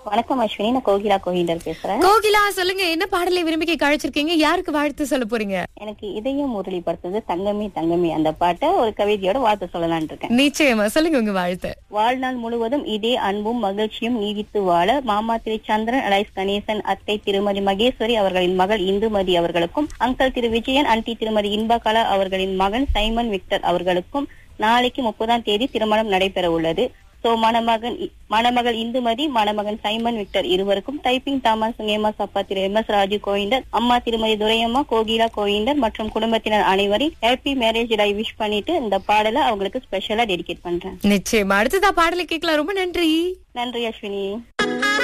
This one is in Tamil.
வணக்கம் அஸ்வினி நான் கோகிலா கோகிண்டர் பேசுறேன் கோகிலா சொல்லுங்க என்ன பாடலை விரும்பி கேட்க அழைச்சிருக்கீங்க யாருக்கு வாழ்த்து சொல்ல போறீங்க எனக்கு இதயம் முரளி படுத்தது தங்கமே தங்கமே அந்த பாட்டை ஒரு கவிதையோட வாழ்த்து சொல்லலாம்னு இருக்கேன் நிச்சயமா சொல்லுங்க உங்க வாழ்த்து வாழ்நாள் முழுவதும் இதே அன்பும் மகிழ்ச்சியும் நீடித்து வாழ மாமா திரு சந்திரன் அலைஸ் கணேசன் அத்தை திருமதி மகேஸ்வரி அவர்களின் மகள் இந்துமதி அவர்களுக்கும் அங்கிள் திரு விஜயன் ஆன்டி திருமதி இன்பகலா அவர்களின் மகன் சைமன் விக்டர் அவர்களுக்கும் நாளைக்கு முப்பதாம் தேதி திருமணம் நடைபெற உள்ளது சோ மணமகன் மணமகள் இந்துமதி மணமகன் சைமன் விக்டர் இருவருக்கும் டைப்பிங் தாமஸ் ஏமஸ் அப்பா திரு எம் எஸ் ராஜு கோவிந்தர் அம்மா திருமதி துரையம்மா கோகிலா கோவிந்தர் மற்றும் குடும்பத்தினர் அனைவரையும் ஹாப்பி மேரேஜ் டை விஷ் பண்ணிட்டு இந்த பாடலை அவங்களுக்கு ஸ்பெஷலா டெடிகேட் பண்றேன் நிச்சயமா அடுத்ததா பாடலை கேட்கலாம் ரொம்ப நன்றி நன்றி அஸ்வினி